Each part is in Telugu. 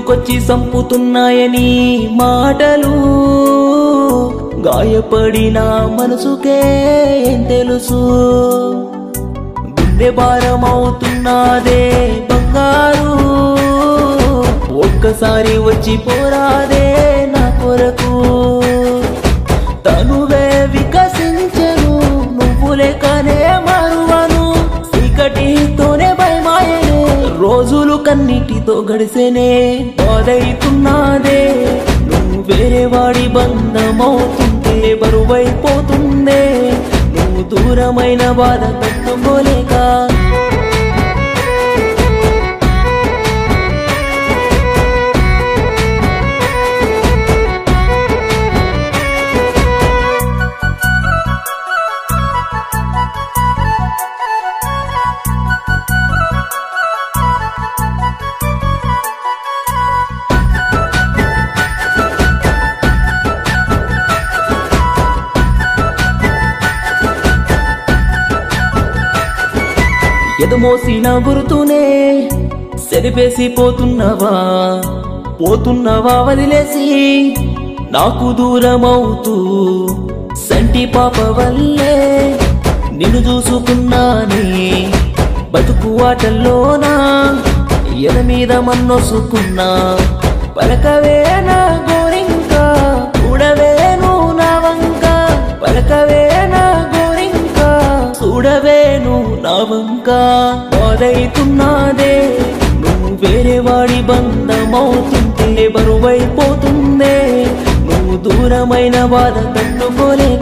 పుట్టుకొచ్చి సంపుతున్నాయని మాటలు గాయపడిన మనసుకే ఏం తెలుసు గుండె భారం అవుతున్నదే బంగారు ఒక్కసారి వచ్చి పోరాదే నా కొరకు తనువే వికసించను నువ్వు లేకనే మరువను చీకటితోనే భయమాయనే రోజులు కన్నిటితో గడిసేనే బాధైతున్నదే నువ్వు వేరే వాడి బంధమవుతుంటే బరువైపోతుందే నువ్వు దూరమైన బాధ తట్టుకోలేక ఎదమోసిన గుర్తునే సెరిపేసి పోతున్నవా పోతున్నవా వదిలేసి నాకు దూరమవుతూ సంటి పాప వల్లే నిన్ను చూసుకున్నానే బతుకు ఆటల్లోనా ఎద మీద మన్నొసుకున్నా పలకవేనా గోరింక చూడవేను నా వంక పలకవేనా గోరింక చూడవేను నా వంక బాధైతున్నదే నువ్వు వేరే వాడి బంధమవుతుంటే బరువైపోతుందే నువ్వు దూరమైన బాధ తట్టుకోలేక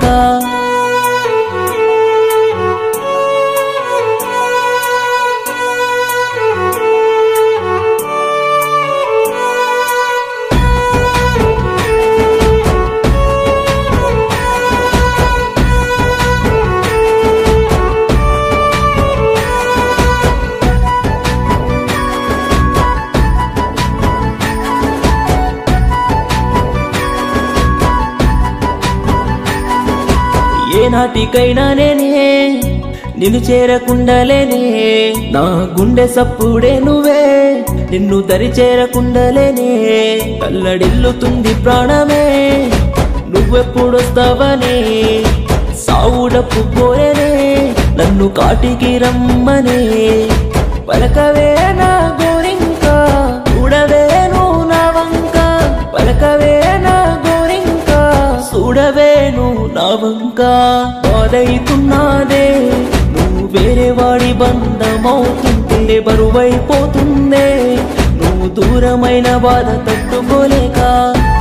ఏనాటికైనా నేనే నిన్ను చేరకుండలేనే నా గుండె సప్పుడే నువ్వే నిన్ను దరి చేరకుండలేనే కల్లడిల్లుతుంది ప్రాణమే నువ్వెప్పుడొస్తావనే సావుడప్పు కోరేనే నన్ను కాటికి రమ్మనే పలకవే నా గోరింక చూడవేను నా వంక పలకవే నా గోరింక చూడవేను నా వంక బాధైతున్నదే నువ్వు వేరే వాడి బంధమవుతుంటే బరువైపోతుందే నువ్వు దూరమైన బాధ తట్టుకోలేక